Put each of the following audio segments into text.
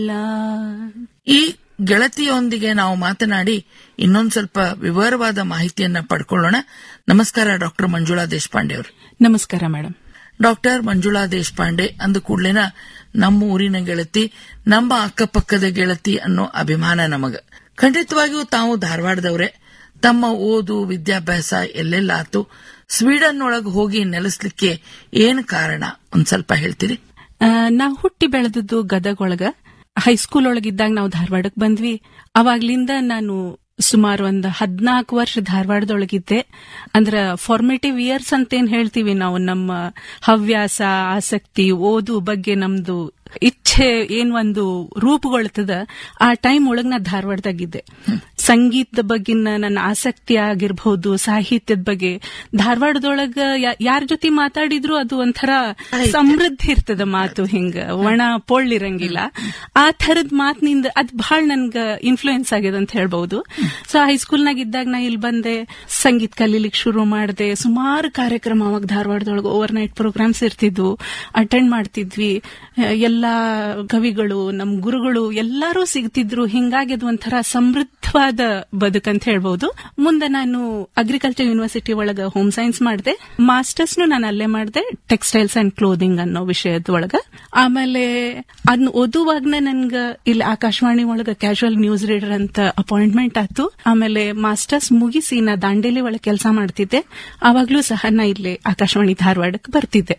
ಈ ಗೆಳತಿಯೊಂದಿಗೆ ನಾವು ಮಾತನಾಡಿ ಇನ್ನೊಂದ್ ಸ್ವಲ್ಪ ವಿವರವಾದ ಮಾಹಿತಿಯನ್ನ ಪಡ್ಕೊಳ್ಳೋಣ ನಮಸ್ಕಾರ ಡಾಕ್ಟರ್ ಮಂಜುಳಾ ದೇಶಪಾಂಡೆ ಅವರು ನಮಸ್ಕಾರ ಮೇಡಮ್ ಡಾಕ್ಟರ್ ಮಂಜುಳಾ ದೇಶಪಾಂಡೆ ಅಂದ ಕೂಡ್ಲೇನ ನಮ್ಮ ಊರಿನ ಗೆಳತಿ ನಮ್ಮ ಅಕ್ಕಪಕ್ಕದ ಗೆಳತಿ ಅನ್ನೋ ಅಭಿಮಾನ ನಮಗ ಖಂಡಿತವಾಗಿಯೂ ತಾವು ಧಾರವಾಡದವ್ರೆ ತಮ್ಮ ಓದು ವಿದ್ಯಾಭ್ಯಾಸ ಎಲ್ಲೆಲ್ಲ ಆತು ಸ್ವೀಡನ್ ಒಳಗೆ ಹೋಗಿ ನೆಲೆಸ್ಲಿಕ್ಕೆ ಏನ್ ಕಾರಣ ಒಂದ್ ಸ್ವಲ್ಪ ಹೇಳ್ತೀರಿ ಆ, ನಾವ್ ಹುಟ್ಟಿ ಬೆಳೆದದ್ದು ಗದಗ ಒಳಗ ಹೈಸ್ಕೂಲ್ ಒಳಗಿದ್ದಾಗ ನಾವು ಧಾರವಾಡಕ್ ಬಂದ್ವಿ ಅವಾಗ್ಲಿಂದ ನಾನು ಸುಮಾರು ಒಂದ್ ಹದ್ನಾಲ್ಕು ವರ್ಷ ಧಾರವಾಡದೊಳಗಿದ್ದೆ ಅಂದ್ರ ಫಾರ್ಮೇಟಿವ್ ಇಯರ್ಸ್ ಅಂತ ಏನ್ ಹೇಳ್ತೀವಿ ನಾವು ನಮ್ಮ ಹವ್ಯಾಸ ಆಸಕ್ತಿ ಓದು ಬಗ್ಗೆ ನಮ್ದು ಇಚ್ಛೆ ಏನ್ ಒಂದು ರೂಪುಗೊಳ್ತದ ಆ ಟೈಮ್ ಒಳಗ್ ನಾ ಧಾರವಾಡದಾಗಿದ್ದೆ ಸಂಗೀತದ ಬಗ್ಗಿನ ನನ್ನ ಆಸಕ್ತಿ ಆಗಿರ್ಬಹುದು ಸಾಹಿತ್ಯದ ಬಗ್ಗೆ ಧಾರವಾಡದೊಳಗ ಯಾರ ಜೊತೆ ಮಾತಾಡಿದ್ರು ಅದು ಒಂಥರ ಸಮೃದ್ಧಿ ಇರ್ತದ ಮಾತು ಹಿಂಗ ಒಣ ಪೊಳ್ಳಿರಂಗಿಲ್ಲ ಆ ಥರದ್ ಮಾತಿನಿಂದ ಅದ್ ಬಹಳ ನನ್ಗ ಇನ್ಫ್ಲೂಯೆನ್ಸ್ ಆಗ್ಯದ ಅಂತ ಹೇಳ್ಬಹುದು ಸೊ ಹೈಸ್ಕೂಲ್ನಾಗ ಇದ್ದಾಗ ನಾ ಇಲ್ಲಿ ಬಂದೆ ಸಂಗೀತ ಕಲೀಲಿಕ್ಕೆ ಶುರು ಮಾಡಿದೆ ಸುಮಾರು ಕಾರ್ಯಕ್ರಮ ಅವಾಗ ಧಾರವಾಡದೊಳಗೆ ಓವರ್ ನೈಟ್ ಪ್ರೋಗ್ರಾಮ್ಸ್ ಇರ್ತಿದ್ವು ಅಟೆಂಡ್ ಮಾಡ್ತಿದ್ವಿ ಅಹ್, ಎಲ್ಲಾ ಕವಿಗಳು ನಮ್ ಗುರುಗಳು ಎಲ್ಲರೂ ಸಿಗ್ತಿದ್ರು ಹಿಂಗಾಗಿ ಅದು ಒಂಥರ ಸಮೃದ್ಧವಾದ ಬದುಕಂತ ಹೇಳ್ಬಹುದು ಮುಂದೆ ನಾನು ಅಗ್ರಿಕಲ್ಚರ್ ಯೂನಿವರ್ಸಿಟಿ ಒಳಗ ಹೋಮ್ ಸೈನ್ಸ್ ಮಾಡಿದೆ ಮಾಸ್ಟರ್ಸ್ ನಾನು ಅಲ್ಲೇ ಮಾಡಿದೆ ಟೆಕ್ಸ್ಟೈಲ್ಸ್ ಅಂಡ್ ಕ್ಲೋದಿಂಗ್ ಅನ್ನೋ ವಿಷಯದ ಒಳಗ ಆಮೇಲೆ ಅದನ್ನ ಓದುವಾಗ್ನ ನನ್ಗ ಇಲ್ಲಿ ಆಕಾಶವಾಣಿ ಒಳಗ ಕ್ಯಾಶುವಲ್ ನ್ಯೂಸ್ ರೀಡರ್ ಅಂತ ಅಪಾಯಿಂಟ್ಮೆಂಟ್ ಆಯ್ತು ಆಮೇಲೆ ಮಾಸ್ಟರ್ಸ್ ಮುಗಿಸಿ ನಾ ದಾಂಡೇಲಿ ಒಳಗೆ ಕೆಲಸ ಮಾಡ್ತಿದ್ದೆ ಅವಾಗ್ಲೂ ಸಹ ನಾ ಇಲ್ಲಿ ಆಕಾಶವಾಣಿ ಧಾರವಾಡಕ್ಕೆ ಬರ್ತಿದ್ದೆ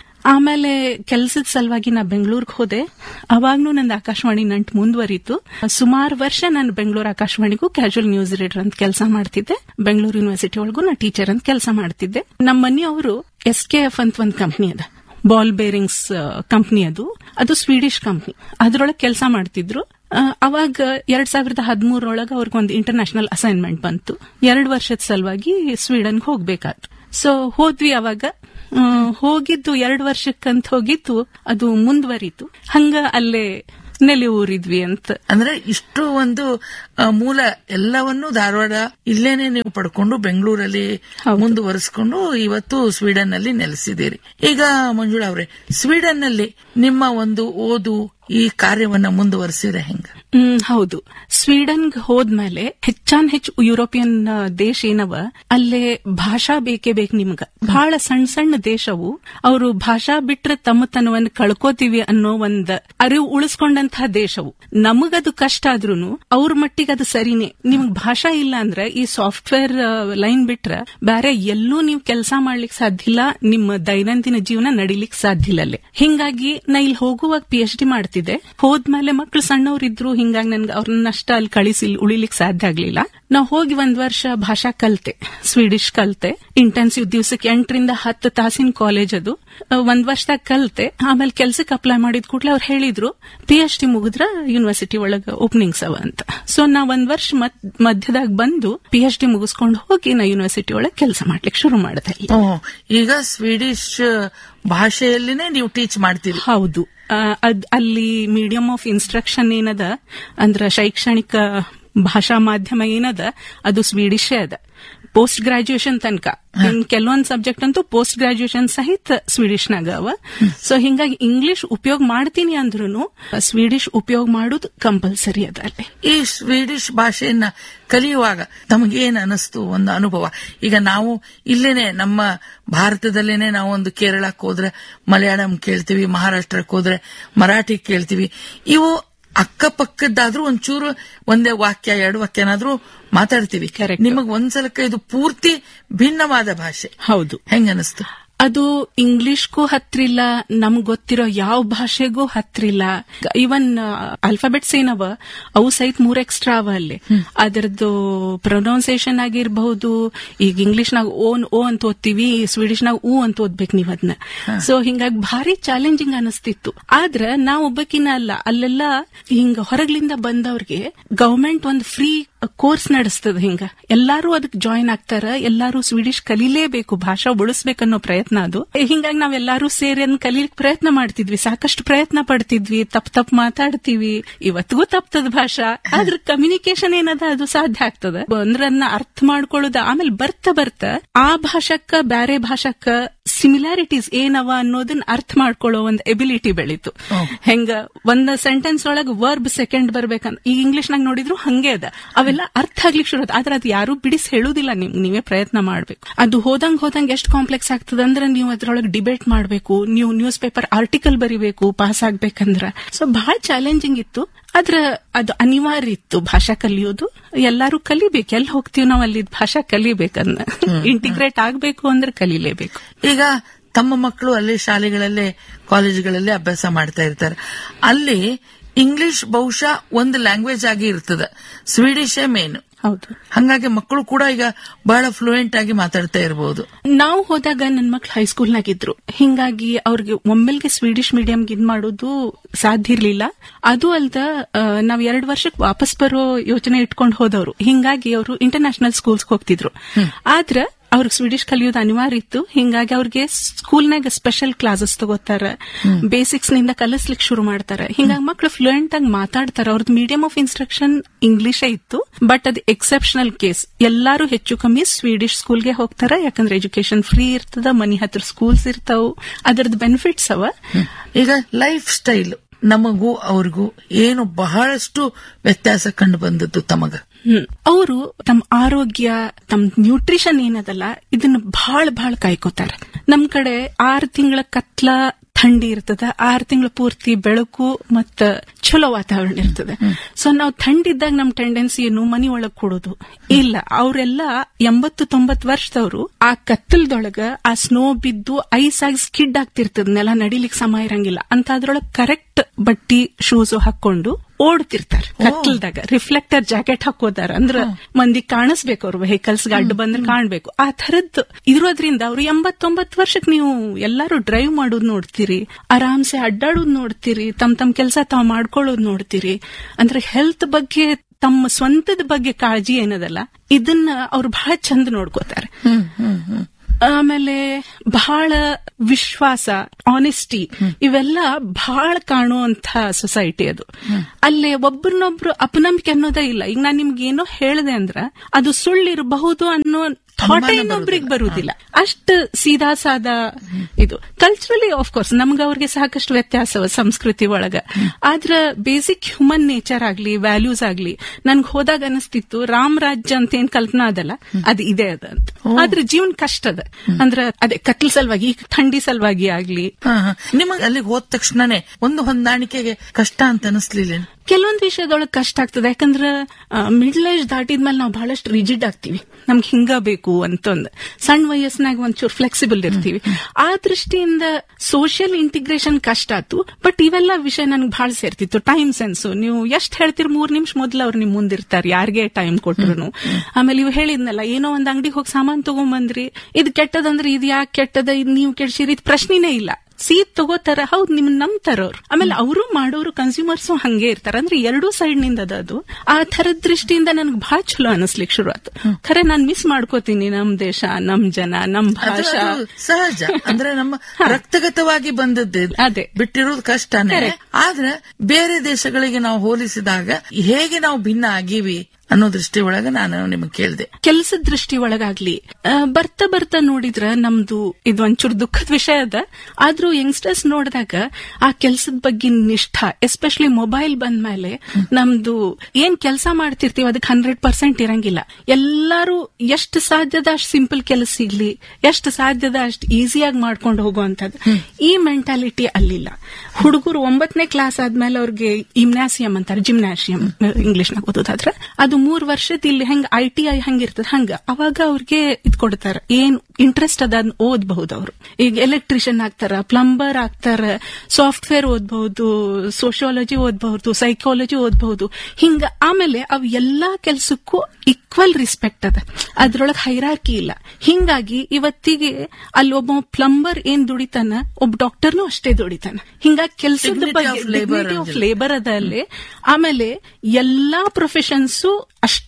ಆಮೇಲೆ ಕೆಲಸದ ಸಲುವಾಗಿ ನಾ ಬೆಂಗಳೂರಿಗೆ ಹೋದೆ ಅವಾಗ್ನೂ ನಂದು ಆಕಾಶವಾಣಿ ನಂಟು ಮುಂದುವರಿತು ಸುಮಾರು ವರ್ಷ ನಾನು ಬೆಂಗಳೂರು ಆಕಾಶವಾಣಿಗೂ ಕ್ಯಾಶುವಲ್ ನ್ಯೂಸ್ ರೀಡರ್ ಅಂತ ಕೆಲಸ ಮಾಡ್ತಿದ್ದೆ ಬೆಂಗಳೂರು ಯೂನಿವರ್ಸಿಟಿ ಒಳಗೂ ನಾ ಟೀಚರ್ ಅಂತ ಕೆಲಸ ಮಾಡ್ತಿದ್ದೆ ನಮ್ಮ ಮನೆಯವರು ಎಸ್ ಕೆ ಎಫ್ ಅಂತ ಒಂದು ಕಂಪ್ನಿ ಅದ ಬಾಲ್ ಬೇರಿಂಗ್ಸ್ ಕಂಪ್ನಿ ಅದು ಅದು ಸ್ವೀಡಿಶ್ ಕಂಪ್ನಿ ಅದ್ರೊಳಗೆ ಕೆಲಸ ಮಾಡ್ತಿದ್ರು ಆ, ಅವಾಗ ಎರಡ್ ಸಾವಿರದ ಹದಿಮೂರೊಳಗೆ ಅವ್ರಿಗೊಂದು ಇಂಟರ್ನ್ಯಾಷನಲ್ ಅಸೈನ್ಮೆಂಟ್ ಬಂತು ಎರಡು ವರ್ಷದ ಸಲುವಾಗಿ ಸ್ವೀಡನ್ಗೆ ಹೋಗ್ಬೇಕಾದ್ರು ಸೊ ಹೋದ್ವಿ ಅವಾಗ ಆ, ಹೋಗಿದ್ದು ಎರಡು ವರ್ಷಕ್ಕಂತ ಹೋಗಿದ್ದು ಅದು ಮುಂದುವರಿತು ಹಂಗ ಅಲ್ಲೇ ನೆಲೆ ಊರಿದ್ವಿ ಅಂತ ಅಂದ್ರೆ ಇಷ್ಟು ಒಂದು ಆ, ಮೂಲ ಎಲ್ಲವನ್ನೂ ಧಾರವಾಡ ಇಲ್ಲೇನೆ ನೀವು ಪಡ್ಕೊಂಡು ಬೆಂಗಳೂರಲ್ಲಿ ಹೌದು. ಮುಂದುವರಿಸಿಕೊಂಡು ಇವತ್ತು ಸ್ವೀಡನ್ ನಲ್ಲಿ ನೆಲೆಸಿದ್ದೀರಿ ಈಗ ಮಂಜುಳಾ ಅವರೇ ಸ್ವೀಡನ್ ನಲ್ಲಿ ನಿಮ್ಮ ಒಂದು ಓದು ಈ ಕಾರ್ಯವನ್ನ ಮುಂದುವರಿಸಿದ್ರೆ ಹೆಂಗ ಹ್ಮ್ ಹೌದು ಸ್ವೀಡನ್ಗೆ ಹೋದ್ಮೇಲೆ ಹೆಚ್ಚಾನ್ ಹೆಚ್ಚು ಯುರೋಪಿಯನ್ ಆ, ದೇಶ ಏನವ ಅಲ್ಲೇ ಭಾಷಾ ಬೇಕೇ ಬೇಕು ನಿಮ್ಗ ಬಹಳ ಸಣ್ಣ ಸಣ್ಣ ದೇಶವು ಅವರು ಭಾಷಾ ಬಿಟ್ರೆ ತಮ್ಮತನವನ್ನು ಕಳ್ಕೋತೀವಿ ಅನ್ನೋ ಒಂದ್ ಅರಿವು ಉಳಿಸ್ಕೊಂಡಂತಹ ದೇಶವು ನಮಗದು ಕಷ್ಟ ಆದ್ರೂನು ಅವ್ರ ಮಟ್ಟಿಗೆ ಅದು ಸರಿನೇ ನಿಮಗ್ ಭಾಷಾ ಇಲ್ಲ ಅಂದ್ರೆ ಈ ಸಾಫ್ಟ್ವೇರ್ ಲೈನ್ ಬಿಟ್ರೆ ಬೇರೆ ಎಲ್ಲೂ ನೀವು ಕೆಲಸ ಮಾಡ್ಲಿಕ್ಕೆ ಸಾಧ್ಯ ಇಲ್ಲ ನಿಮ್ಮ ದೈನಂದಿನ ಜೀವನ ನಡಿಲಿಕ್ಕೆ ಸಾಧ್ಯ ಇಲ್ಲ ಅಲ್ಲೇ ಹಿಂಗಾಗಿ ನಾ ಇಲ್ಲಿ ಹೋಗುವಾಗ ಪಿ ಎಚ್ ಡಿ ಮಾಡ್ತಿದ್ದೆ ಹೋದ್ಮೇಲೆ ಮಕ್ಳು ಸಣ್ಣವರಿದ್ರು ಹಿಂಗಾಗಿ ನನ್ಗೆ ಅವ್ರನ್ನಷ್ಟ ಅಲ್ಲಿ ಕಳಿಸಿ ಇಲ್ಲಿ ಉಳಿಲಿಕ್ಕೆ ಸಾಧ್ಯ ಆಗ್ಲಿಲ್ಲ ನಾ ಹೋಗಿ ಒಂದ್ ವರ್ಷ ಭಾಷಾ ಕಲ್ತೆ ಸ್ವೀಡಿಶ್ ಕಲ್ತೆ ಇಂಟೆನ್ಸಿವ್ ದಿವ್ಸಕ್ಕೆ ಎಂಟರಿಂದ ಹತ್ತು ತಾಸಿನ ಕಾಲೇಜ್ ಅದು ಅಹ್, ಒಂದ್ ವರ್ಷದಾಗ ಕಲ್ತೆ ಆಮೇಲೆ ಕೆಲ್ಸಕ್ಕೆ ಅಪ್ಲೈ ಮಾಡಿದ ಕೂಡಲೇ ಅವ್ರು ಹೇಳಿದ್ರು ಪಿ ಎಚ್ ಡಿ ಮುಗಿದ್ರ ಯೂನಿವರ್ಸಿಟಿ ಒಳಗ ಓಪನಿಂಗ್ಸ್ ಅವ ಅಂತ ಸೊ ನಾ ಒಂದ್ ವರ್ಷ ಮತ್- ಮಧ್ಯದಾಗ ಬಂದು ಪಿ ಎಚ್ ಡಿ ಮುಗಿಸ್ಕೊಂಡು ಹೋಗಿ ನಾ ಯೂನಿವರ್ಸಿಟಿ ಒಳಗೆ ಕೆಲಸ ಮಾಡ್ಲಿಕ್ಕೆ ಶುರು ಮಾಡಿದೆ ಅಲ್ಲಿ. ಓ, ಈಗ ಸ್ವೀಡಿಶ್ ಭಾಷೆಯಲ್ಲಿನೇ ನೀವು ಟೀಚ್ ಮಾಡ್ತೀರಿ ಹೌದು ಆ, ಅದ್ ಅಲ್ಲಿ ಮೀಡಿಯಂ ಆಫ್ ಇನ್ಸ್ಟ್ರಕ್ಷನ್ ಏನದ ಅಂದ್ರ ಶೈಕ್ಷಣಿಕ ಭಾಷಾ ಮಾಧ್ಯಮ ಏನದ ಅದು ಸ್ವೀಡಿಶೇ ಅದ ಪೋಸ್ಟ್ ಗ್ರಾಜುಯೇಷನ್ ತನಕ ಇನ್ ಕೆಲವೊಂದ್ ಸಬ್ಜೆಕ್ಟ್ ಅಂತೂ ಪೋಸ್ಟ್ ಗ್ರಾಜುಯೇಷನ್ ಸಹಿತ ಸ್ವೀಡಿಶ್ನಾಗ ಅವ ಸೊ ಹಿಂಗಾಗಿ ಇಂಗ್ಲಿಷ್ ಉಪಯೋಗ ಮಾಡ್ತೀನಿ ಅಂದ್ರೂ ಸ್ವೀಡಿಶ್ ಉಪಯೋಗ ಮಾಡೋದು ಕಂಪಲ್ಸರಿ ಅದ ಅಲ್ಲಿ ಈ ಸ್ವೀಡಿಶ್ ಭಾಷೆಯನ್ನ ಕಲಿಯುವಾಗ ತಮಗೇನ್ ಅನಿಸ್ತು ಒಂದು ಅನುಭವ ಈಗ ನಾವು ಇಲ್ಲೇನೆ ನಮ್ಮ ಭಾರತದಲ್ಲೇನೆ ನಾವು ಒಂದು ಕೇರಳಕ್ಕೆ ಹೋದ್ರೆ ಮಲಯಾಳಂ ಕೇಳ್ತೀವಿ ಮಹಾರಾಷ್ಟ್ರಕ್ಕೆ ಹೋದ್ರೆ ಮರಾಠಿ ಕೇಳ್ತೀವಿ ಇವು ಅಕ್ಕಪಕ್ಕದ್ದಾದ್ರೂ ಒಂಚೂರು ಒಂದೇ ವಾಕ್ಯ ಎರಡು ವಾಕ್ಯನಾದ್ರೂ ಮಾತಾಡ್ತೀವಿ Correct. ನಿಮಗ್ ಒಂದ್ಸಲಕ್ಕೆ ಇದು ಪೂರ್ತಿ ಭಿನ್ನವಾದ ಭಾಷೆ ಹೌದು ಹೆಂಗ ಅನಿಸ್ತು ಅದು ಇಂಗ್ಲಿಷ್ಗೂ ಹತ್ರಿಲ್ಲ ನಮ್ಗ್ ಗೊತ್ತಿರೋ ಯಾವ ಭಾಷೆಗೂ ಹತ್ರಿಲ್ಲ ಇವನ್ ಅಲ್ಫಾಬೆಟ್ಸ್ ಏನವ ಅವು ಸಹಿತ ಮೂರ್ ಎಕ್ಸ್ಟ್ರಾ ಅವ ಅಲ್ಲಿ ಅದರದ್ದು ಪ್ರೊನೌನ್ಸಿಯೇಷನ್ ಆಗಿರಬಹುದು ಈಗ ಇಂಗ್ಲಿಷ್ನಾಗ ಓನ್ ಓ ಅಂತ ಓದ್ತೀವಿ ಸ್ವೀಡಿಶ್ನಾಗ ಊ ಅಂತ ಓದ್ಬೇಕು ನೀವ್ ಅದನ್ನ ಸೊ ಹಿಂಗಾಗಿ ಭಾರಿ ಚಾಲೆಂಜಿಂಗ್ ಅನಿಸ್ತಿತ್ತು ಆದ್ರ ನಾವ್ ಒಬ್ಬಕಿನ ಅಲ್ಲ ಅಲ್ಲೆಲ್ಲ ಹಿಂಗ ಹೊರಗ್ಲಿಂದ ಬಂದವ್ರಿಗೆ ಗವರ್ಮೆಂಟ್ ಒಂದು ಫ್ರೀ ಕೋರ್ಸ್ ನಡೆಸ್ತದ ಹಿಂಗ ಎಲ್ಲಾರು ಅದಕ್ಕೆ ಜಾಯಿನ್ ಆಗ್ತಾರ ಎಲ್ಲಾರು ಸ್ವೀಡಿಶ್ ಕಲೀಲೇಬೇಕು ಭಾಷಾ ಉಳಿಸ್ಬೇಕನ್ನೋ ಪ್ರಯತ್ನ ಅದು ಹಿಂಗಾಗಿ ನಾವೆಲ್ಲಾರು ಸೇರಿ ಅದನ್ನ ಕಲೀಲಿಕ್ ಪ್ರಯತ್ನ ಮಾಡ್ತಿದ್ವಿ ಸಾಕಷ್ಟು ಪ್ರಯತ್ನ ಪಡ್ತಿದ್ವಿ ತಪ್ ತಪ್ ಮಾತಾಡ್ತೀವಿ ಇವತ್ತಿಗೂ ತಪ್ತದ ಭಾಷಾ ಆದ್ರ ಕಮ್ಯುನಿಕೇಶನ್ ಏನದ ಅದು ಸಾಧ್ಯ ಆಗ್ತದ ಅಂದ್ರೆ ಅದನ್ನ ಅರ್ಥ ಮಾಡ್ಕೊಳ್ಳೋದ ಆಮೇಲೆ ಬರ್ತಾ ಬರ್ತಾ ಆ ಭಾಷಕ್ಕ ಬ್ಯಾರೆ ಭಾಷಕ್ಕ ಸಿಮಿಲಾರಿಟೀಸ್ ಏನವ ಅನ್ನೋದನ್ನ ಅರ್ಥ ಮಾಡ್ಕೊಳ್ಳೋ ಒಂದು ಎಬಿಲಿಟಿ ಬೆಳೀತು ಹೆಂಗ ಒಂದ್ ಸೆಂಟೆನ್ಸ್ ಒಳಗ ವರ್ಬ್ ಸೆಕೆಂಡ್ ಬರ್ಬೇಕಂತ ಈಗ ಇಂಗ್ಲಿಷ್ ನಾಗ ನೋಡಿದ್ರು ಹಂಗೆ ಅದ ಅವೆಲ್ಲ ಅರ್ಥ ಆಗ್ಲಿಕ್ಕೆ ಶುರು ಆದ್ರೆ ಅದು ಯಾರು ಬಿಡಿಸ್ ಹೇಳುದಿಲ್ಲ ನಿಮ್ ನೀವೇ ಪ್ರಯತ್ನ ಮಾಡ್ಬೇಕು ಅದು ಹೋದಂಗ್ ಹೋದಂಗ್ ಎಷ್ಟು ಕಾಂಪ್ಲೆಕ್ಸ್ ಆಗ್ತದ ಅಂದ್ರೆ ನೀವು ಅದ್ರೊಳಗೆ ಡಿಬೇಟ್ ಮಾಡ್ಬೇಕು ನೀವು ನ್ಯೂಸ್ ಪೇಪರ್ ಆರ್ಟಿಕಲ್ ಬರಿಬೇಕು ಪಾಸ್ ಆಗ್ಬೇಕಂದ್ರ ಸೊ ಬಹಳ ಚಾಲೆಂಜಿಂಗ್ ಇತ್ತು ಆದ್ರ ಅದು ಅನಿವಾರ್ಯ ಇತ್ತು ಭಾಷಾ ಕಲಿಯೋದು ಎಲ್ಲಾರು ಕಲಿಬೇಕು ಎಲ್ಲಿ ಹೋಗ್ತೀವಿ ನಾವು ಅಲ್ಲಿ ಭಾಷಾ ಕಲಿಬೇಕನ್ನ ಇಂಟಿಗ್ರೇಟ್ ಆಗ್ಬೇಕು ಅಂದ್ರೆ ಕಲಿಲೇಬೇಕು ಈಗ ತಮ್ಮ ಮಕ್ಕಳು ಅಲ್ಲಿ ಶಾಲೆಗಳಲ್ಲೇ ಕಾಲೇಜುಗಳಲ್ಲೇ ಅಭ್ಯಾಸ ಮಾಡ್ತಾ ಇರ್ತಾರೆ ಅಲ್ಲಿ ಇಂಗ್ಲಿಷ್ ಬಹುಶಃ ಒಂದು ಲ್ಯಾಂಗ್ವೇಜ್ ಆಗಿ ಇರ್ತದ ಸ್ವೀಡಿಶೇ ಮೇನ್ ಹೌದು ಹಂಗಾಗಿ ಮಕ್ಕಳು ಕೂಡ ಈಗ ಬಹಳ ಫ್ಲೂಯೆಂಟ್ ಆಗಿ ಮಾತಾಡ್ತಾ ಇರಬಹುದು ನಾವು ಹೋದಾಗ ನನ್ನ ಮಕ್ಳು ಹೈಸ್ಕೂಲ್ನಾಗಿದ್ರು ಹಿಂಗಾಗಿ ಅವ್ರಿಗೆ ಒಮ್ಮೆಲ್ಗೆ ಸ್ವೀಡಿಶ್ ಮೀಡಿಯಂ ಇದ್ ಮಾಡೋದು ಸಾಧ್ಯ ಇರ್ಲಿಲ್ಲ ಅದು ಅಲ್ದ ಆ, ನಾವ್ ಎರಡ್ ವರ್ಷಕ್ಕೆ ವಾಪಸ್ ಬರೋ ಯೋಚನೆ ಇಟ್ಕೊಂಡು ಹೋದವರು ಹಿಂಗಾಗಿ ಅವರು ಇಂಟರ್ನ್ಯಾಷನಲ್ ಸ್ಕೂಲ್ಸ್ ಹೋಗ್ತಿದ್ರು ಆದ್ರ ಅವ್ರಿಗೆ ಸ್ವೀಡಿಶ್ ಕಲಿಯೋದು ಅನಿವಾರ್ಯ ಇತ್ತು ಹಿಂಗಾಗಿ ಅವ್ರಿಗೆ ಸ್ಕೂಲ್ನಾಗ ಸ್ಪೆಷಲ್ ಕ್ಲಾಸಸ್ ತಗೋತಾರ ಬೇಸಿಕ್ಸ್ ನಿಂದ ಕಲಿಸ್ಲಿಕ್ಕೆ ಶುರು ಮಾಡ್ತಾರ ಹಿಂಗಾಗಿ ಮಕ್ಳು ಫ್ಲೂಯೆಂಟ್ ಆಗಿ ಮಾತಾಡ್ತಾರ ಅವ್ರದ್ದು ಮೀಡಿಯಂ ಆಫ್ ಇನ್ಸ್ಟ್ರಕ್ಷನ್ ಇಂಗ್ಲಿಷೇ ಇತ್ತು ಬಟ್ ಅದು ಎಕ್ಸೆಪ್ಷನಲ್ ಕೇಸ್ ಎಲ್ಲಾರು ಹೆಚ್ಚು ಕಮ್ಮಿ ಸ್ವೀಡಿಶ್ ಸ್ಕೂಲ್ಗೆ ಹೋಗ್ತಾರ ಯಾಕಂದ್ರೆ ಎಜುಕೇಶನ್ ಫ್ರೀ ಇರ್ತದ ಮನಿ ಹತ್ರ ಸ್ಕೂಲ್ಸ್ ಇರ್ತಾವ ಅದರದ್ದು ಬೆನಿಫಿಟ್ಸ್ ಅವ ಈಗ ಲೈಫ್ ಸ್ಟೈಲ್ ನಮಗೂ ಅವ್ರಿಗೂ ಏನು ಬಹಳಷ್ಟು ವ್ಯತ್ಯಾಸ ಕಂಡು ಬಂದದ್ದು ತಮಗ ಅವರು ತಮ್ಮ ಆರೋಗ್ಯ ತಮ್ಮ ನ್ಯೂಟ್ರಿಷನ್ ಏನದಲ್ಲ ಇದನ್ನ ಬಹಳ ಬಹಳ ಕಾಯ್ಕೋತಾರ ನಮ್ ಕಡೆ ಆರ್ ತಿಂಗಳ ಕತ್ಲ ಥಂಡಿ ಇರ್ತದ ಆರ್ ತಿಂಗಳ ಪೂರ್ತಿ ಬೆಳಕು ಮತ್ತ ಚಲೋ ವಾತಾವರಣ ಇರ್ತದೆ ಸೊ ನಾವು ಥಂಡಿದ್ದಾಗ ನಮ್ ಟೆಂಡೆನ್ಸಿ ಏನು ಮನಿ ಒಳಗ್ ಕೊಡೋದು ಇಲ್ಲ ಅವರೆಲ್ಲ ಎಂಬತ್ತು ತೊಂಬತ್ ವರ್ಷದವರು ಆ ಕತ್ತಲದೊಳಗ ಆ ಸ್ನೋ ಬಿದ್ದು ಐಸ್ ಆಗಿ ಸ್ಕಿಡ್ ಆಗ್ತಿರ್ತದ ನೆಲ ನಡಿಲಿಕ್ಕೆ ಸಮ ಇರಂಗಿಲ್ಲ ಅಂತ ಅದ್ರೊಳಗ್ ಕರೆಕ್ಟ್ ಬಟ್ಟಿ ಶೂಸ್ ಹಾಕೊಂಡು ಓಡ್ತಿರ್ತಾರ ಕತ್ತಲ್ದಾಗ ರಿಫ್ಲೆಕ್ಟರ್ ಜಾಕೆಟ್ ಹಾಕೋದಾರ ಅಂದ್ರ ಮಂದಿ ಕಾಣಿಸ್ಬೇಕು ಅವ್ರ ವೆಹಿಕಲ್ಸ್ ಅಡ್ಡ ಬಂದ್ರೆ ಕಾಣ್ಬೇಕು ಆ ತರದ್ ಇರೋದ್ರಿಂದ ಅವ್ರು ಎಂಬತ್ತೊಂಬತ್ತು ವರ್ಷಕ್ಕೆ ನೀವು ಎಲ್ಲಾರು ಡ್ರೈವ್ ಮಾಡೋದ್ ನೋಡ್ತೀರಿ ಆರಾಮ್ಸೆ ಅಡ್ಡಾಡೋದ್ ನೋಡ್ತೀರಿ ತಮ್ ತಮ್ ಕೆಲಸ ತಾವ್ ಮಾಡ್ಕೊಳ್ಳೋದ್ ನೋಡ್ತೀರಿ ಅಂದ್ರೆ ಹೆಲ್ತ್ ಬಗ್ಗೆ ತಮ್ಮ ಸ್ವಂತದ ಬಗ್ಗೆ ಕಾಳಜಿ ಏನದಲ್ಲ ಇದನ್ನ ಅವ್ರು ಬಹಳ ಚಂದ ನೋಡ್ಕೋತಾರೆ ಆಮೇಲೆ ಬಹಳ ವಿಶ್ವಾಸ ಆನೆಸ್ಟಿ ಇವೆಲ್ಲ ಬಹಳ ಕಾಣುವಂತ ಸೊಸೈಟಿ ಅದು ಅಲ್ಲೇ ಒಬ್ರನ್ನೊಬ್ರು ಅಪನಂಬಿಕೆ ಅನ್ನೋದೇ ಇಲ್ಲ ಈಗ ನಾನ್ ನಿಮ್ಗೆ ಏನೋ ಹೇಳಿದೆ ಅಂದ್ರ ಅದು ಸುಳ್ಳಿರಬಹುದು ಅನ್ನೋ ಥಾಟ್ ಇನ್ನೊಬ್ರಿಗೆ ಬರುವುದಿಲ್ಲ ಅಷ್ಟು ಸೀದಾ ಸಾದಾ ಇದು ಕಲ್ಚರಲಿ ಆಫ್ ಕೋರ್ಸ್ ನಮ್ಗ ಅವ್ರಿಗೆ ಸಾಕಷ್ಟು ವ್ಯತ್ಯಾಸ ಸಂಸ್ಕೃತಿ ಒಳಗ ಆದ್ರ ಬೇಸಿಕ್ ಹ್ಯೂಮನ್ ನೇಚರ್ ಆಗ್ಲಿ ವ್ಯಾಲ್ಯೂಸ್ ಆಗ್ಲಿ ನನ್ಗೆ ಹೋದಾಗ ಅನಿಸ್ತಿತ್ತು ರಾಮ್ ರಾಜ್ಯ ಅಂತ ಏನ್ ಕಲ್ಪನಾ ಅದಲ್ಲ ಅದು ಇದೆ ಅದ ಅಂತ ಆದ್ರೆ ಜೀವನ ಕಷ್ಟ ಅದ ಅಂದ್ರ ಅದೇ ಕತ್ಲ ಸಲುವಾಗಿ ಈಗ ಥಂಡಿ ಸಲುವಾಗಿ ಆಗ್ಲಿ ನಿಮಗೆ ಅಲ್ಲಿಗೆ ಹೋದ ತಕ್ಷಣನೇ ಒಂದು ಹೊಂದಾಣಿಕೆಗೆ ಕಷ್ಟ ಅಂತ ಅನಿಸ್ಲಿಲ್ಲ ಕೆಲವೊಂದು ವಿಷಯದೊಳಗೆ ಕಷ್ಟ ಆಗ್ತದೆ ಯಾಕಂದ್ರ ಮಿಡ್ಲ್ ಏಜ್ ದಾಟಿದ್ಮೇಲೆ ನಾವು ಬಹಳಷ್ಟು ರಿಜಿಡ್ ಆಗ್ತೀವಿ ನಮ್ಗೆ ಹಿಂಗ ಬೇಕು ಅಂತಂದ್ ಸಣ್ಣ ವಯಸ್ಸಿನಾಗ ಒಂಚೂರು ಫ್ಲೆಕ್ಸಿಬಲ್ ಇರ್ತೀವಿ ಆ ದೃಷ್ಟಿಯಿಂದ ಸೋಷಿಯಲ್ ಇಂಟಿಗ್ರೇಷನ್ ಕಷ್ಟ ಆತು ಬಟ್ ಇವೆಲ್ಲ ವಿಷಯ ನನಗೆ ಬಹಳ ಸೇರ್ತಿತ್ತು ಟೈಮ್ ಸೆನ್ಸ್ ನೀವು ಎಷ್ಟ್ ಹೇಳ್ತೀರಿ ಮೂರ್ ನಿಮಿಷ ಮೊದ್ಲು ಅವ್ರು ನಿಮ್ ಮುಂದಿರ್ತಾರೆ ಯಾರಿಗೆ ಟೈಮ್ ಕೊಟ್ರು ಆಮೇಲೆ ಇವ್ ಹೇಳಿದ್ನಲ್ಲ ಏನೋ ಒಂದ್ ಅಂಗಡಿಗೆ ಹೋಗಿ ಸಾಮಾನ್ ತಗೊಂಬಂದ್ರಿ ಇದು ಕೆಟ್ಟದಂದ್ರೆ ಇದು ಯಾಕೆ ಕೆಟ್ಟದ ಇದು ನೀವು ಕೆಡ್ಸಿರಿ ಇದು ಪ್ರಶ್ನೆನೇ ಇಲ್ಲ ಸೀಟ್ ತಗೋತಾರ ಹೌದ್ ನಿಮ್ ನಂಬ್ತಾರ ಅವ್ರು ಆಮೇಲೆ ಅವರು ಮಾಡೋರು ಕನ್ಸ್ಯೂಮರ್ಸ್ ಹಂಗೆ ಇರ್ತಾರ ಅಂದ್ರೆ ಎರಡೂ ಸೈಡ್ ನಿಂದ ಅದ ಅದು ಆ ಥರದ ದೃಷ್ಟಿಯಿಂದ ನನ್ಗೆ ಬಹಳ ಚಲೋ ಅನಿಸ್ಲಿಕ್ಕೆ ಶುರು ಆಯ್ತು ಖರೆ ನಾನ್ ಮಿಸ್ ಮಾಡ್ಕೋತೀನಿ ನಮ್ ದೇಶ ನಮ್ ಜನ ನಮ್ ಅದು- ಭಾಷಾ ಅದು ಸಹಜ ಅಂದ್ರೆ ನಮ್ಮ ರಕ್ತಗತವಾಗಿ ಬಂದದ್ದು ಇದು. ಅದೇ. ಬಿಟ್ಟಿರೋದು ಕಷ್ಟನೇ ಆದ್ರೆ ಬೇರೆ ದೇಶಗಳಿಗೆ ನಾವು ಹೋಲಿಸಿದಾಗ ಹೇಗೆ ನಾವು ಭಿನ್ನ ಆಗೀವಿ ಅನ್ನೋ ದೃಷ್ಟಿ ಒಳಗೆ ನಾನು ನಿಮಗೆ ಕೇಳಿದೆ ಕೆಲಸದ ದೃಷ್ಟಿ ಒಳಗಾಗ್ಲಿ ಆ, ಬರ್ತಾ ಬರ್ತಾ ನೋಡಿದ್ರ ನಮ್ದು ಇದು ಒಂಚೂರು ದುಃಖದ ವಿಷಯ ಅದ ಆದ್ರೂ ಯಂಗ್ಸ್ಟರ್ಸ್ ನೋಡಿದಾಗ ಆ ಕೆಲಸದ ಬಗ್ಗೆ ನಿಷ್ಠ ಎಸ್ಪೆಷಲಿ ಮೊಬೈಲ್ ಬಂದ್ಮೇಲೆ ನಮ್ದು ಏನ್ ಕೆಲಸ ಮಾಡ್ತಿರ್ತೀವಿ ಅದಕ್ಕೆ ಹಂಡ್ರೆಡ್ ಪರ್ಸೆಂಟ್ ಇರಂಗಿಲ್ಲ ಎಲ್ಲಾರು ಎಷ್ಟು ಸಾಧ್ಯದ ಅಷ್ಟು ಸಿಂಪಲ್ ಕೆಲಸ ಸಿಗ್ಲಿ ಎಷ್ಟು ಸಾಧ್ಯದ ಅಷ್ಟು ಈಸಿಯಾಗಿ ಮಾಡ್ಕೊಂಡು ಹೋಗುವಂತದ್ದು ಈ ಮೆಂಟಾಲಿಟಿ ಅಲ್ಲಿಲ್ಲ ಹುಡುಗರು ಒಂಬತ್ತನೇ ಕ್ಲಾಸ್ ಆದ್ಮೇಲೆ ಅವ್ರಿಗೆ ಇಮ್ನಾಸಿಯಂ ಅಂತಾರೆ ಜಿಮ್ನಾಸಿಯಂ ಇಂಗ್ಲಿಷ್ ನಾಗ ಓದೋದಾದ್ರೆ ಅದು ಮೂರ್ ವರ್ಷದ ಇಲ್ಲಿ ಹೆಂಗ್ ಐ ಟಿ ಐ ಹಂಗಿರ್ತದ ಹಂಗ ಅವಾಗ ಅವ್ರಿಗೆ ಇದ್ ಕೊಡ್ತಾರ ಏನ್ ಇಂಟ್ರೆಸ್ಟ್ ಅದ ಅದ್ನ ಓದ್ಬಹುದು ಅವ್ರು ಈಗ ಎಲೆಕ್ಟ್ರಿಷಿಯನ್ ಆಗ್ತಾರ ಪ್ಲಂಬರ್ ಆಗ್ತಾರ ಸಾಫ್ಟ್ವೇರ್ ಓದ್ಬಹುದು ಸೋಶಿಯಾಲಜಿ ಓದ್ಬಹುದು ಸೈಕಾಲಜಿ ಓದ್ಬಹುದು ಹಿಂಗ ಆಮೇಲೆ ಅವ್ ಎಲ್ಲಾ ಕೆಲ್ಸಕ್ಕೂ ಈಕ್ವಲ್ ರಿಸ್ಪೆಕ್ಟ್ ಅದ ಅದ್ರೊಳಗ್ ಹೈರಾರ್ಕಿ ಇಲ್ಲ ಹಿಂಗಾಗಿ ಇವತ್ತಿಗೆ ಅಲ್ಲಿ ಒಬ್ಬ ಪ್ಲಂಬರ್ ಏನ್ ದುಡಿತಾನ ಒಬ್ಬ ಡಾಕ್ಟರ್ನು ಅಷ್ಟೇ ದುಡಿತಾನ ಹಿಂಗಾಗಿ ಕೆಲಸದ Dignity ಬಗ್ಗೆ of labor dignity of Anjali. Labour ಅದ ಅಲ್ಲಿ ಆಮೇಲೆ ಎಲ್ಲಾ ಪ್ರೊಫೆಷನ್ಸ್ ಅಷ್ಟೇ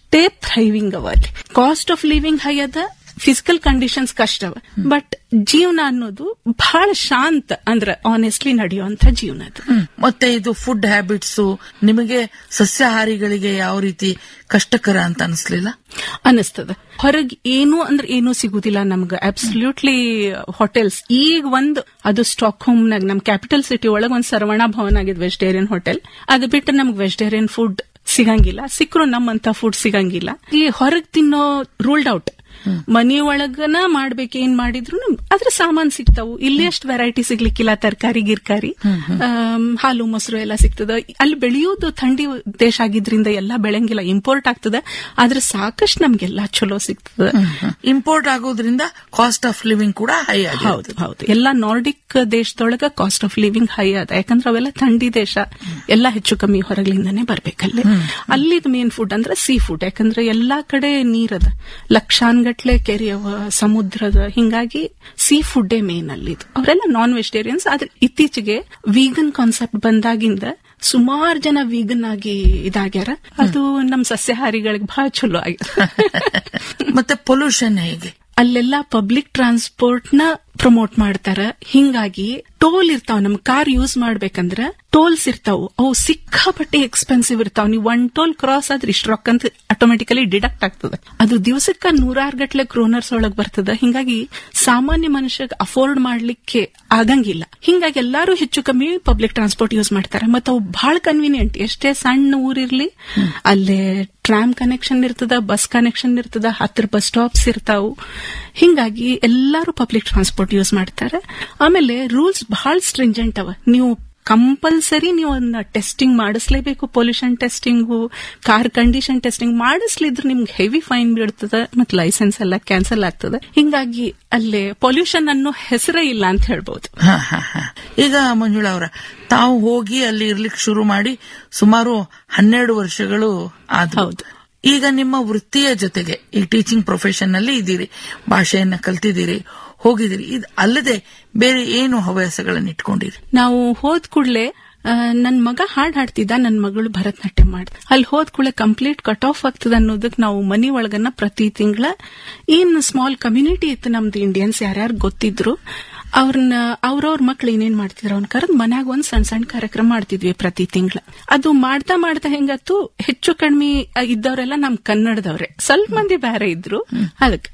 ಅಷ್ಟೇ ಥ್ರೈವಿಂಗ್ ಅವ ಅಲ್ಲಿ ಕಾಸ್ಟ್ ಆಫ್ ಲಿವಿಂಗ್ ಹೈ ಅದ ಫಿಸಿಕಲ್ ಕಂಡೀಷನ್ಸ್ ಕಷ್ಟ ಅವ ಬಟ್ ಜೀವನ ಅನ್ನೋದು ಬಹಳ ಶಾಂತ ಅಂದ್ರೆ ಆನೆಸ್ಟ್ಲಿ ನಡೆಯುವಂತ ಜೀವನ ಅದು ಹ್ಮ್. ಮತ್ತೆ ಇದು ಫುಡ್ ಹ್ಯಾಬಿಟ್ಸ್ ನಿಮಗೆ ಸಸ್ಯಾಹಾರಿಗಳಿಗೆ ಯಾವ ರೀತಿ ಕಷ್ಟಕರ ಅಂತ ಅನಿಸ್ಲಿಲ್ಲ ಅನಿಸ್ತದ ಹೊರಗ್ ಏನು ಅಂದ್ರೆ ಏನೂ ಸಿಗುದಿಲ್ಲ ನಮ್ಗ ಅಬ್ಸಲ್ಯೂಟ್ಲಿ ಹೋಟೆಲ್ಸ್ ಈಗ ಒಂದ್ ಅದು ಸ್ಟಾಕ್ ಹೋಮ್ ನಾಗ ನಮ್ ಕ್ಯಾಪಿಟಲ್ ಸಿಟಿ ಒಳಗ್ ಒಂದ್ ಸರ್ವಣ ಭವನ್ ಆಗಿದೆ ವೆಜಿಟೇರಿಯನ್ ಹೋಟೆಲ್ ಅದು ಬಿಟ್ಟು ನಮ್ಗೆ ವೆಜಿಟೇರಿಯನ್ ಫುಡ್ ಸಿಗಂಗಿಲ್ಲ ಸಿಕ್ಕರು ನಮ್ಮಂತ ಫುಡ್ ಸಿಗಂಗಿಲ್ಲ ಈ ಹೊರಗ್ ತಿನ್ನೋ ರೂಲ್ಡ್ ಔಟ್ ಮನಿ ಒಳಗನ ಮಾಡ್ಬೇಕು ಏನ್ ಮಾಡಿದ್ರು ಅದ್ರ ಸಾಮಾನ್ ಸಿಗ್ತಾವು ಇಲ್ಲಿ ಅಷ್ಟು ವೆರೈಟಿ ಸಿಗ್ಲಿಕ್ಕಿಲ್ಲ ತರಕಾರಿ ಗಿರ್ಕಾರಿ ಆಮ್, ಹಾಲು ಮೊಸರು ಎಲ್ಲ ಸಿಗ್ತದ ಅಲ್ಲಿ ಬೆಳೆಯೋದು ಥಂಡಿ ದೇಶ ಆಗಿದ್ರಿಂದ ಎಲ್ಲ ಬೆಳೆಯಂಗಿಲ್ಲ ಇಂಪೋರ್ಟ್ ಆಗ್ತದ ಆದ್ರೆ ಸಾಕಷ್ಟು ನಮ್ಗೆಲ್ಲ ಚಲೋ ಸಿಗ್ತದ ಇಂಪೋರ್ಟ್ ಆಗೋದ್ರಿಂದ ಕಾಸ್ಟ್ ಆಫ್ ಲಿವಿಂಗ್ ಕೂಡ ಹೈ ಆಗಿದೆ ಹೌದು ಹೌದು ಎಲ್ಲ ನಾರ್ಡಿಕ್ ದೇಶದೊಳಗ ಕಾಸ್ಟ್ ಆಫ್ ಲಿವಿಂಗ್ ಹೈ ಅದ ಯಾಕಂದ್ರೆ ಅವೆಲ್ಲ ಥಂಡಿ ದೇಶ ಎಲ್ಲ ಹೆಚ್ಚು ಕಮ್ಮಿ ಹೊರಗ್ಲಿಂದಾನೇ ಬರ್ಬೇಕಲ್ಲಿ ಅಲ್ಲಿದ್ ಮೇನ್ ಫುಡ್ ಅಂದ್ರೆ ಸೀ ಫುಡ್ ಯಾಕಂದ್ರೆ ಎಲ್ಲಾ ಕಡೆ ನೀರದ ಲಕ್ಷಾನ್ಗಟ್ಲೆ ಕೆರೆ ಅವ ಸಮುದ್ರದ ಹಿಂಗಾಗಿ ಸೀ ಫುಡ್ಡೇ ಮೇನ್ ಅಲ್ಲಿದು ಅವರೆಲ್ಲ ನಾನ್ ವೆಜಿಟೇರಿಯನ್ಸ್ ಆದ್ರೆ ಇತ್ತೀಚೆಗೆ ವೀಗನ್ ಕಾನ್ಸೆಪ್ಟ್ ಬಂದಾಗಿಂದ ಸುಮಾರು ಜನ ವೀಗನ್ ಆಗಿ ಇದಾಗ್ಯಾರ ಅದು ನಮ್ ಸಸ್ಯಾಹಾರಿಗಳಿಗೆ ಬಹಳ ಚಲೋ ಆಗ್ಯಾರ ಮತ್ತೆ ಪೊಲ್ಯೂಷನ್ ಹೇಗೆ ಅಲ್ಲೆಲ್ಲ ಪಬ್ಲಿಕ್ ಟ್ರಾನ್ಸ್ಪೋರ್ಟ್ ನ ಪ್ರಮೋಟ್ ಮಾಡ್ತಾರ ಹಿಂಗಾಗಿ ಟೋಲ್ ಇರ್ತಾವ ನಮ್ ಕಾರ್ ಯೂಸ್ ಮಾಡ್ಬೇಕಂದ್ರ ಟೋಲ್ಸ್ ಇರ್ತಾವು ಅವು ಸಿಕ್ಕಾಪಟ್ಟೆ ಎಕ್ಸ್ಪೆನ್ಸಿವ್ ಇರ್ತಾವ ನೀವು ಒನ್ ಟೋಲ್ ಕ್ರಾಸ್ ಆದ್ರೆ ಇಷ್ಟ ರೊಕ್ಕ ಅಂತ ಆಟೋಮೆಟಿಕಲಿ ಡಿಡಕ್ಟ್ ಆಗ್ತದೆ ಅದು ದಿವಸಕ್ಕ ನೂರಾರು ಗಟ್ಲೆ ಕ್ರೋನರ್ಸ್ ಒಳಗ್ ಬರ್ತದ ಹಿಂಗಾಗಿ ಸಾಮಾನ್ಯ ಮನುಷ್ಯಗ್ ಅಫೋರ್ಡ್ ಮಾಡ್ಲಿಕ್ಕೆ ಆಗಂಗಿಲ್ಲ ಹಿಂಗಾಗಿ ಎಲ್ಲಾರು ಹೆಚ್ಚು ಕಮ್ಮಿ ಪಬ್ಲಿಕ್ ಟ್ರಾನ್ಸ್ಪೋರ್ಟ್ ಯೂಸ್ ಮಾಡ್ತಾರೆ ಮತ್ತೆ ಅವು ಬಹಳ ಕನ್ವೀನಿಯಂಟ್ ಎಷ್ಟೇ ಸಣ್ಣ ಊರಿರ್ಲಿ ಅಲ್ಲೇ ಟ್ರಾಮ್ ಕನೆಕ್ಷನ್ ಇರ್ತದ ಬಸ್ ಕನೆಕ್ಷನ್ ಇರ್ತದ ಹತ್ರ ಬಸ್ ಸ್ಟಾಪ್ಸ್ ಇರ್ತಾವು ಹಿಂಗಾಗಿ ಎಲ್ಲಾರು ಪಬ್ಲಿಕ್ ಟ್ರಾನ್ಸ್ಪೋರ್ಟ್ ಯೂಸ್ ಮಾಡ್ತಾರೆ ಆಮೇಲೆ ರೂಲ್ಸ್ ಬಹಳ ಸ್ಟ್ರಿಂಜೆಂಟ್ ಅವ ನೀವು ಕಂಪಲ್ಸರಿ ನೀವು ಅದನ್ನ ಟೆಸ್ಟಿಂಗ್ ಮಾಡಿಸ್ಲೇಬೇಕು pollution testing car condition testing ಮಾಡಿಸ್ಲಿದ್ರೆ ನಿಮ್ಗೆ ಹೆವಿ ಫೈನ್ ಬೀಳ್ತದ ಮತ್ತೆ ಲೈಸೆನ್ಸ್ ಎಲ್ಲ ಕ್ಯಾನ್ಸಲ್ ಆಗ್ತದೆ ಹಿಂಗಾಗಿ ಅಲ್ಲೇ ಪೊಲ್ಯೂಷನ್ ಅನ್ನೋ ಹೆಸರೇ ಇಲ್ಲ ಅಂತ ಹೇಳ್ಬೋದು ಹ, ಹ, ಹ. ಈಗ ಮಂಜುಳಾ ಅವರ ತಾವು ಹೋಗಿ ಅಲ್ಲಿ ಇರ್ಲಿಕ್ಕೆ ಶುರು ಮಾಡಿ ಸುಮಾರು ಹನ್ನೆರಡು ವರ್ಷಗಳು ಆದವು ಹೌದು. ಈಗ ನಿಮ್ಮ ವೃತ್ತಿಯ ಜೊತೆಗೆ ಈ ಟೀಚಿಂಗ್ ಪ್ರೊಫೆಷನ್ ನಲ್ಲಿ ಇದ್ದೀರಿ ಭಾಷೆಯನ್ನ ಕಲ್ತಿದ್ದೀರಿ ಹೋಗಿದ್ದೀರಿ ಇದು ಅಲ್ಲದೆ ಬೇರೆ ಏನು ಹವ್ಯಾಸಗಳನ್ನು ಇಟ್ಕೊಂಡಿರಿ ನಾವು ಹೋದ್ ಕೂಡ್ಲೆ ಆ, ನನ್ ಮಗ ಹಾಡ್ ಹಾಡ್ತಿದ್ದ ನನ್ ಮಗಳು ಭರತನಾಟ್ಯ ಮಾಡ್ದ ಅಲ್ಲಿ ಹೋದ್ ಕೂಡಲೇ ಕಂಪ್ಲೀಟ್ ಕಟ್ ಆಫ್ ಆಗ್ತದ ಅನ್ನೋದಕ್ ನಾವು ಮನಿ ಒಳಗನ್ನ ಪ್ರತಿ ತಿಂಗಳ ಏನ್ ಸ್ಮಾಲ್ ಕಮ್ಯುನಿಟಿ ಇತ್ತು ನಮ್ದು ಇಂಡಿಯನ್ಸ್ ಯಾರ್ಯಾರು ಗೊತ್ತಿದ್ರು ಅವ್ರನ್ನ ಅವ್ರವ್ರ ಮಕ್ಳು ಏನೇನ್ ಮಾಡ್ತಿದ್ರು ಅವ್ನ ಕರೆದ್ ಮನ್ಯಾಗ ಒಂದ್ ಸಣ್ಣ ಸಣ್ಣ ಕಾರ್ಯಕ್ರಮ ಮಾಡ್ತಿದ್ವಿ ಪ್ರತಿ ತಿಂಗಳ ಅದು ಮಾಡ್ತಾ ಮಾಡ್ತಾ ಹೆಂಗತ್ತು ಹೆಚ್ಚು ಕಡಿಮೆ ಇದ್ದವರೆಲ್ಲ ನಮ್ ಕನ್ನಡದವ್ರೆ ಸ್ವಲ್ಪ ಮಂದಿ ಬೇರೆ ಇದ್ರು ಅದಕ್ಕೆ